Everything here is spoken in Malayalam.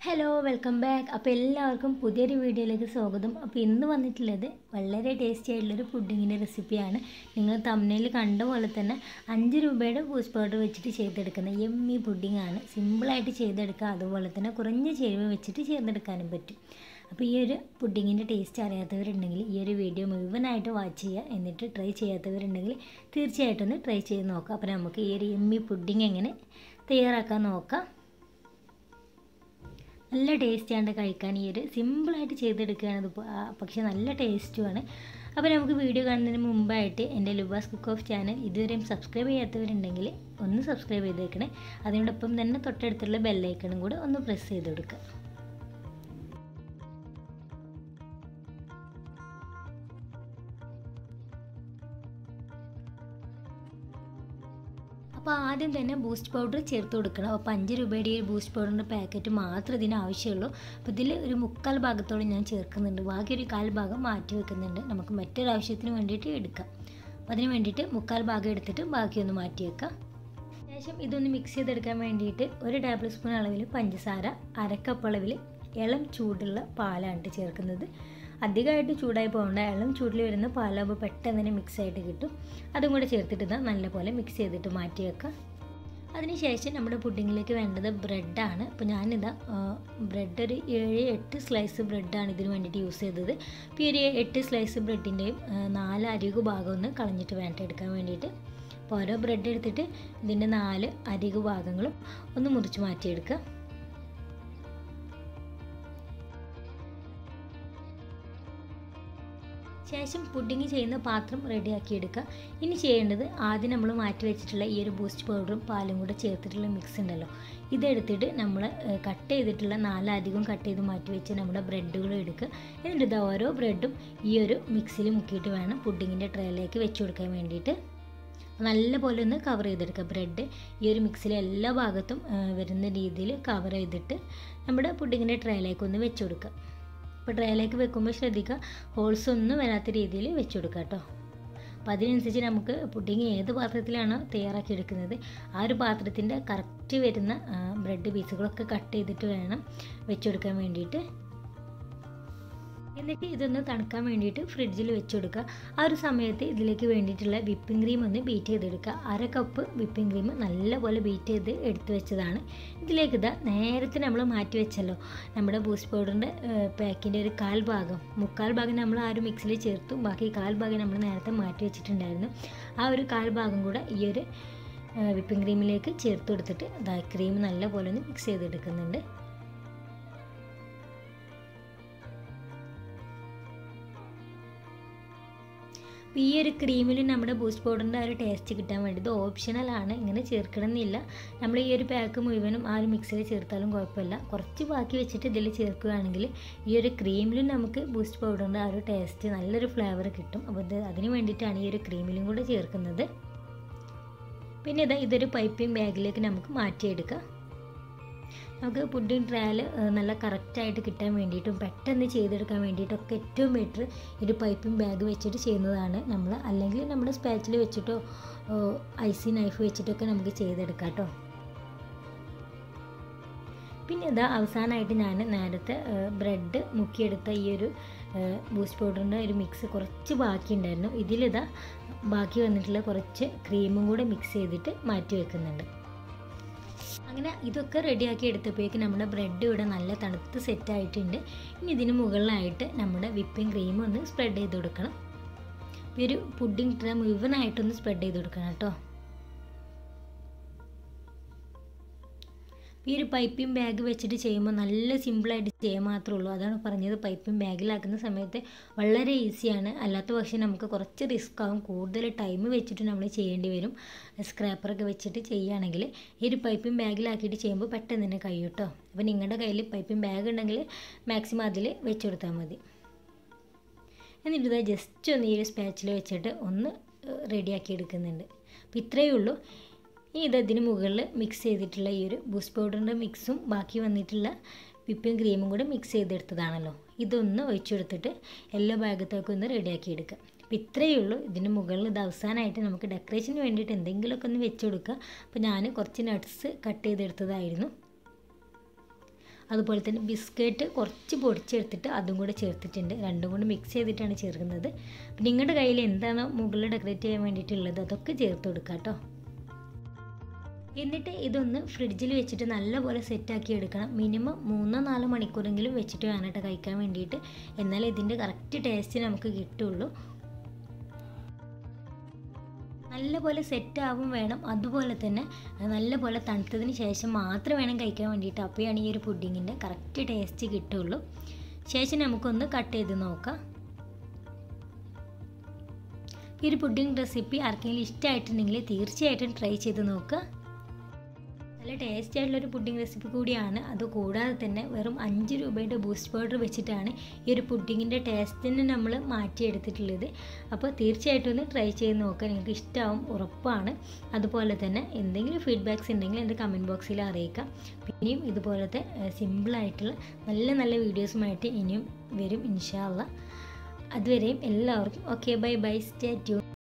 ഹലോ വെൽക്കം ബാക്ക് അപ്പോൾ എല്ലാവർക്കും പുതിയൊരു വീഡിയോയിലേക്ക് സ്വാഗതം അപ്പോൾ ഇന്ന് വന്നിട്ടുള്ളത് വളരെ ടേസ്റ്റി ആയിട്ടുള്ളൊരു പുഡിങ്ങിൻ്റെ റെസിപ്പിയാണ് നിങ്ങൾ തമ്മിൽ കണ്ട പോലെ തന്നെ അഞ്ച് രൂപയുടെ ബൂസ്റ്റ് പൗഡർ വെച്ചിട്ട് ചെയ്തെടുക്കുന്ന എമ്മി പുഡിങ്ങാണ് സിമ്പിളായിട്ട് ചെയ്തെടുക്കുക അതുപോലെ തന്നെ കുറഞ്ഞ ചേരുവ വെച്ചിട്ട് ചെയ്തെടുക്കാനും പറ്റും അപ്പോൾ ഈ ഒരു പുഡിങ്ങിൻ്റെ ടേസ്റ്റ് അറിയാത്തവരുണ്ടെങ്കിൽ ഈ ഒരു വീഡിയോ മുഴുവനായിട്ട് വാച്ച് ചെയ്യുക എന്നിട്ട് ട്രൈ ചെയ്യാത്തവരുണ്ടെങ്കിൽ തീർച്ചയായിട്ടും ഒന്ന് ട്രൈ ചെയ്ത് നോക്കാം അപ്പോൾ നമുക്ക് ഈ ഒരു എമ്മി പുഡിങ് എങ്ങനെ തയ്യാറാക്കാൻ നോക്കാം നല്ല ടേസ്റ്റിയാണ് കഴിക്കാൻ ഈ ഒരു സിമ്പിളായിട്ട് ചെയ്തെടുക്കുകയാണ് ഇത് പക്ഷേ നല്ല ടേസ്റ്റുമാണ് അപ്പോൾ നമുക്ക് വീഡിയോ കാണുന്നതിന് മുമ്പായിട്ട് എൻ്റെ ലുബാസ് കുക്ക് ഓഫ് ചാനൽ ഇതുവരെയും സബ്സ്ക്രൈബ് ചെയ്യാത്തവരുണ്ടെങ്കിൽ ഒന്ന് സബ്സ്ക്രൈബ് ചെയ്തേക്കണേ അതിനോടൊപ്പം തന്നെ തൊട്ടടുത്തുള്ള ബെല്ലൈക്കണും കൂടെ ഒന്ന് പ്രസ് ചെയ്ത് കൊടുക്കുക അപ്പോൾ ആദ്യം തന്നെ ബൂസ്റ്റ് പൗഡർ ചേർത്ത് കൊടുക്കണം അപ്പോൾ അഞ്ച് രൂപയുടെ ഈ ബൂസ്റ്റ് പൗഡറിൻ്റെ പാക്കറ്റ് മാത്രം ഇതിന് ആവശ്യമുള്ളൂ അപ്പോൾ ഇതിൽ ഒരു മുക്കാൽ ഭാഗത്തോളം ഞാൻ ചേർക്കുന്നുണ്ട് ബാക്കി ഒരു കാൽ ഭാഗം മാറ്റി വെക്കുന്നുണ്ട് നമുക്ക് മറ്റൊരു ആവശ്യത്തിന് വേണ്ടിയിട്ട് എടുക്കാം അപ്പോൾ അതിന് വേണ്ടിയിട്ട് മുക്കാൽ ഭാഗം എടുത്തിട്ട് ബാക്കിയൊന്ന് മാറ്റി വെക്കാം ശേഷം ഇതൊന്ന് മിക്സ് ചെയ്തെടുക്കാൻ വേണ്ടിയിട്ട് ഒരു ടേബിൾ സ്പൂൺ അളവിൽ പഞ്ചസാര അരക്കപ്പ് അളവിൽ ഇളം ചൂടുള്ള പാലാണ് ചേർക്കുന്നത് അധികമായിട്ട് ചൂടായി പോകേണ്ട ഇളം ചൂടിൽ വരുന്ന പാലാകുമ്പോൾ പെട്ടെന്ന് തന്നെ മിക്സ് ആയിട്ട് കിട്ടും അതും കൂടെ ചേർത്തിട്ട് ഇതാ നല്ലപോലെ മിക്സ് ചെയ്തിട്ട് മാറ്റി വെക്കാം അതിനുശേഷം നമ്മുടെ പുഡിങ്ങിലേക്ക് വേണ്ടത് ബ്രെഡാണ് അപ്പോൾ ഞാനിതാ ബ്രെഡ് ഒരു ഏഴ് എട്ട് സ്ലൈസ് ബ്രെഡാണ് ഇതിന് വേണ്ടിയിട്ട് യൂസ് ചെയ്തത് അപ്പോൾ ഈ ഒരു എട്ട് സ്ലൈസ് ബ്രെഡിൻ്റെയും നാല് അരികു ഭാഗം ഒന്ന് കളഞ്ഞിട്ട് വേണ്ട എടുക്കാൻ വേണ്ടിയിട്ട് അപ്പോൾ ഓരോ ബ്രെഡ് എടുത്തിട്ട് ഇതിൻ്റെ നാല് അരികു ഭാഗങ്ങളും ഒന്ന് മുറിച്ച് മാറ്റിയെടുക്കുക ശേഷം പുഡിങ് ചെയ്യുന്ന പാത്രം റെഡിയാക്കി എടുക്കുക ഇനി ചെയ്യേണ്ടത് ആദ്യം നമ്മൾ മാറ്റി വെച്ചിട്ടുള്ള ഈ ഒരു ബൂസ്റ്റ് പൗഡറും പാലും കൂടെ ചേർത്തിട്ടുള്ള മിക്സ് ഉണ്ടല്ലോ ഇതെടുത്തിട്ട് നമ്മൾ കട്ട് ചെയ്തിട്ടുള്ള നാലധികം കട്ട് ചെയ്ത് മാറ്റി വെച്ച് നമ്മുടെ ബ്രെഡുകൾ എടുക്കുക എന്നിട്ട് ഇത് ഓരോ ബ്രെഡും ഈ ഒരു മിക്സിൽ മുക്കിയിട്ട് വേണം പുഡിങ്ങിൻ്റെ ട്രേയിലേക്ക് വെച്ച് കൊടുക്കാൻ വേണ്ടിയിട്ട് നല്ലപോലെ ഒന്ന് കവർ ചെയ്തെടുക്കുക ബ്രെഡ് ഈ ഒരു മിക്സിലെ എല്ലാ ഭാഗത്തും വരുന്ന രീതിയിൽ കവർ ചെയ്തിട്ട് നമ്മുടെ പുഡിങ്ങിൻ്റെ ട്രേയിലേക്ക് ഒന്ന് വെച്ച് കൊടുക്കുക അപ്പോൾ ട്രേയിലേക്ക് വെക്കുമ്പോൾ ശ്രദ്ധിക്കുക ഹോൾസ് ഒന്നും വരാത്ത രീതിയിൽ വെച്ച് കൊടുക്കുക കേട്ടോ അപ്പോൾ അതിനനുസരിച്ച് നമുക്ക് പുഡിങ് ഏത് പാത്രത്തിലാണോ തയ്യാറാക്കി എടുക്കുന്നത് ആ ഒരു പാത്രത്തിൻ്റെ കറക്റ്റ് വരുന്ന ബ്രെഡ് പീസുകളൊക്കെ കട്ട് ചെയ്തിട്ട് വേണം വെച്ച് കൊടുക്കാൻ വേണ്ടിയിട്ട് എന്നിട്ട് ഇതൊന്ന് തണുക്കാൻ വേണ്ടിയിട്ട് ഫ്രിഡ്ജിൽ വെച്ച് കൊടുക്കുക ആ ഒരു സമയത്ത് ഇതിലേക്ക് വേണ്ടിയിട്ടുള്ള വിപ്പിംഗ് ക്രീം ഒന്ന് ബീറ്റ് ചെയ്തെടുക്കുക അര കപ്പ് വിപ്പിംഗ് ക്രീം നല്ലപോലെ ബീറ്റ് ചെയ്ത് എടുത്തു വെച്ചതാണ് ഇതിലേക്ക് ഇതാ നേരത്തെ നമ്മൾ മാറ്റി വെച്ചല്ലോ നമ്മുടെ ബൂസ്റ്റ് പൗഡറിൻ്റെ പാക്കിൻ്റെ ഒരു കാൽ ഭാഗം മുക്കാൽ ഭാഗം നമ്മൾ ആ ഒരു മിക്സിൽ ചേർത്തു ബാക്കി കാൽ ഭാഗം നമ്മൾ നേരത്തെ മാറ്റി വെച്ചിട്ടുണ്ടായിരുന്നു ആ ഒരു കാൽ ഭാഗം കൂടെ ഈ ഒരു വിപ്പിംഗ് ക്രീമിലേക്ക് ചേർത്ത് കൊടുത്തിട്ട് ഇതാ ക്രീം നല്ലപോലെ ഒന്ന് മിക്സ് ചെയ്തെടുക്കുന്നുണ്ട് ഈ ഒരു ക്രീമിൽ നമ്മുടെ ബൂസ്റ്റ് പൗഡറിൻ്റെ ആ ഒരു ടേസ്റ്റ് കിട്ടാൻ വേണ്ടി ഇത് ഓപ്ഷണലാണ് ഇങ്ങനെ ചേർക്കണമെന്നില്ല നമ്മൾ ഈ ഒരു പാക്ക് മുഴുവനും ആ ഒരു മിക്സിൽ ചേർത്താലും കുഴപ്പമില്ല കുറച്ച് ബാക്കി വെച്ചിട്ട് ഇതിൽ ചേർക്കുകയാണെങ്കിൽ ഈ ഒരു ക്രീമിലും നമുക്ക് ബൂസ്റ്റ് പൗഡറിൻ്റെ ആ ഒരു ടേസ്റ്റ് നല്ലൊരു ഫ്ലേവർ കിട്ടും അപ്പോൾ ഇത് അതിന് വേണ്ടിയിട്ടാണ് ഈ ഒരു ക്രീമിലും കൂടെ ചേർക്കുന്നത് പിന്നെ ഇതാ ഇതൊരു പൈപ്പിംഗ് ബാഗിലേക്ക് നമുക്ക് മാറ്റിയെടുക്കാം നമുക്ക് പുഡിംഗ് ട്രയൽ നല്ല കറക്റ്റായിട്ട് കിട്ടാൻ വേണ്ടിയിട്ടും പെട്ടെന്ന് ചെയ്തെടുക്കാൻ വേണ്ടിയിട്ടൊക്കെ ഏറ്റവും ബെറ്റർ ഒരു പൈപ്പിംഗ് ബാഗ് വെച്ചിട്ട് ചെയ്യുന്നതാണ് നമ്മൾ അല്ലെങ്കിൽ നമ്മുടെ സ്പാച്ചിൽ വെച്ചിട്ടോ ഐസി നൈഫ് വെച്ചിട്ടൊക്കെ നമുക്ക് ചെയ്തെടുക്കാം കേട്ടോ പിന്നെ ഇതാ അവസാനമായിട്ട് ഞാൻ നേരത്തെ ബ്രെഡ് മുക്കിയെടുത്ത ഈ ഒരു ബൂസ്റ്റ് പൗഡറിൻ്റെ ഒരു മിക്സ് കുറച്ച് ബാക്കി ഉണ്ടായിരുന്നു ഇതിലിതാ ബാക്കി വന്നിട്ടുള്ള കുറച്ച് ക്രീമും കൂടെ മിക്സ് ചെയ്തിട്ട് മാറ്റി വെക്കുന്നുണ്ട് അങ്ങനെ ഇതൊക്കെ റെഡിയാക്കി എടുത്തപ്പോഴേക്കും നമ്മുടെ ബ്രെഡ് ഇവിടെ നല്ല തണുത്ത് സെറ്റ് ആയിട്ടുണ്ട് ഇനി ഇതിന് മുകളിലായിട്ട് നമ്മുടെ വിപ്പിംഗ് ക്രീം ഒന്ന് സ്പ്രെഡ് ചെയ്ത് കൊടുക്കണം ഈ ഒരു പുഡിംഗ് ട്രേ മുഴുവനായിട്ടൊന്ന് സ്പ്രെഡ് ചെയ്ത് കൊടുക്കണം കേട്ടോ ഈ ഒരു പൈപ്പിംഗ് ബാഗ് വെച്ചിട്ട് ചെയ്യുമ്പോൾ നല്ല സിമ്പിളായിട്ട് ചെയ്യാൻ മാത്രമേ ഉള്ളൂ അതാണ് പറഞ്ഞത് പൈപ്പിംഗ് ബാഗിലാക്കുന്ന സമയത്ത് വളരെ ഈസിയാണ് അല്ലാത്ത പക്ഷേ നമുക്ക് കുറച്ച് റിസ്ക് ആവും കൂടുതൽ ടൈം വെച്ചിട്ട് നമ്മൾ ചെയ്യേണ്ടി വരും സ്ക്രാപ്പറൊക്കെ വെച്ചിട്ട് ചെയ്യുകയാണെങ്കിൽ ഈ ഒരു പൈപ്പിംഗ് ബാഗിലാക്കിയിട്ട് ചെയ്യുമ്പോൾ പെട്ടെന്ന് തന്നെ കഴിയും കേട്ടോ അപ്പോൾ നിങ്ങളുടെ കയ്യിൽ പൈപ്പിംഗ് ബാഗ് ഉണ്ടെങ്കിൽ മാക്സിമം അതിൽ വെച്ച് കൊടുത്താൽ മതി എന്നിട്ട് ഇത് ജസ്റ്റ് ഒന്ന് ഈ ഒരു സ്പാച്ചിൽ വെച്ചിട്ട് ഒന്ന് റെഡിയാക്കി എടുക്കുന്നുണ്ട് അപ്പോൾ ഇത്രയേ ഉള്ളൂ ഇനി ഇത് ഇതിന് മുകളിൽ മിക്സ് ചെയ്തിട്ടുള്ള ഈ ഒരു ബൂസ്റ്റ് പൗഡറിൻ്റെ മിക്സും ബാക്കി വന്നിട്ടുള്ള വിപ്പിംഗ് ക്രീമും കൂടെ മിക്സ് ചെയ്തെടുത്തതാണല്ലോ ഇതൊന്ന് ഒഴിച്ചെടുത്തിട്ട് എല്ലാ ഭാഗത്തേക്കും ഒന്ന് റെഡിയാക്കി എടുക്കുക അപ്പോൾ ഇത്രയേ ഉള്ളൂ ഇതിന് മുകളിൽ ഇത് അവസാനമായിട്ട് നമുക്ക് ഡെക്കറേഷന് വേണ്ടിയിട്ട് എന്തെങ്കിലുമൊക്കെ ഒന്ന് വെച്ച് കൊടുക്കുക അപ്പോൾ ഞാൻ കുറച്ച് നട്ട്സ് കട്ട് ചെയ്തെടുത്തതായിരുന്നു അതുപോലെ തന്നെ ബിസ്ക്കറ്റ് കുറച്ച് പൊടിച്ചെടുത്തിട്ട് അതും കൂടെ ചേർത്തിട്ടുണ്ട് രണ്ടും കൂടി മിക്സ് ചെയ്തിട്ടാണ് ചേർക്കുന്നത് അപ്പം നിങ്ങളുടെ കയ്യിൽ എന്താണ് മുകളിൽ ഡെക്കറേറ്റ് ചെയ്യാൻ വേണ്ടിയിട്ടുള്ളത് അതൊക്കെ ചേർത്ത് കൊടുക്കുക കേട്ടോ എന്നിട്ട് ഇതൊന്ന് ഫ്രിഡ്ജിൽ വെച്ചിട്ട് നല്ലപോലെ സെറ്റാക്കി എടുക്കണം മിനിമം മൂന്നോ നാലോ മണിക്കൂറെങ്കിലും വെച്ചിട്ട് വേണം കേട്ടോ കഴിക്കാൻ വേണ്ടിയിട്ട് എന്നാലേ ഇതിൻ്റെ കറക്റ്റ് ടേസ്റ്റ് നമുക്ക് കിട്ടുള്ളൂ നല്ലപോലെ സെറ്റ് ആവും വേണം അതുപോലെ തന്നെ നല്ലപോലെ തണുത്തതിന് ശേഷം മാത്രം വേണം കഴിക്കാൻ വേണ്ടിയിട്ട് അപ്പോഴാണ് ഈ ഒരു പുഡിങ്ങിൻ്റെ കറക്റ്റ് ടേസ്റ്റ് കിട്ടുള്ളൂ ശേഷം നമുക്കൊന്ന് കട്ട് ചെയ്ത് നോക്കാം ഈ ഒരു പുഡിംഗ് റെസിപ്പി ആർക്കെങ്കിലും ഇഷ്ടമായിട്ടുണ്ടെങ്കിൽ തീർച്ചയായിട്ടും ട്രൈ ചെയ്ത് നോക്കുക നല്ല ടേസ്റ്റി ആയിട്ടുള്ളൊരു പുഡിംഗ് റെസിപ്പി കൂടിയാണ് അത് കൂടാതെ തന്നെ വെറും അഞ്ച് രൂപയുടെ ബൂസ്റ്റ് പൗഡർ വെച്ചിട്ടാണ് ഈ ഒരു പുഡിങ്ങിൻ്റെ ടേസ്റ്റിനെ നമ്മൾ മാറ്റിയെടുത്തിട്ടുള്ളത് അപ്പോൾ തീർച്ചയായിട്ടും ഒന്ന് ട്രൈ ചെയ്ത് നോക്കുക നിങ്ങൾക്ക് ഇഷ്ടമാവും ഉറപ്പാണ് അതുപോലെ തന്നെ എന്തെങ്കിലും ഫീഡ്ബാക്ക്സ് ഉണ്ടെങ്കിൽ എൻ്റെ കമൻറ്റ് ബോക്സിൽ അറിയിക്കാം പിന്നെയും ഇതുപോലത്തെ സിമ്പിളായിട്ടുള്ള നല്ല നല്ല വീഡിയോസുമായിട്ട് ഇനിയും വരും ഇൻഷാല്ല അതുവരെയും എല്ലാവർക്കും okay bye bye stay tune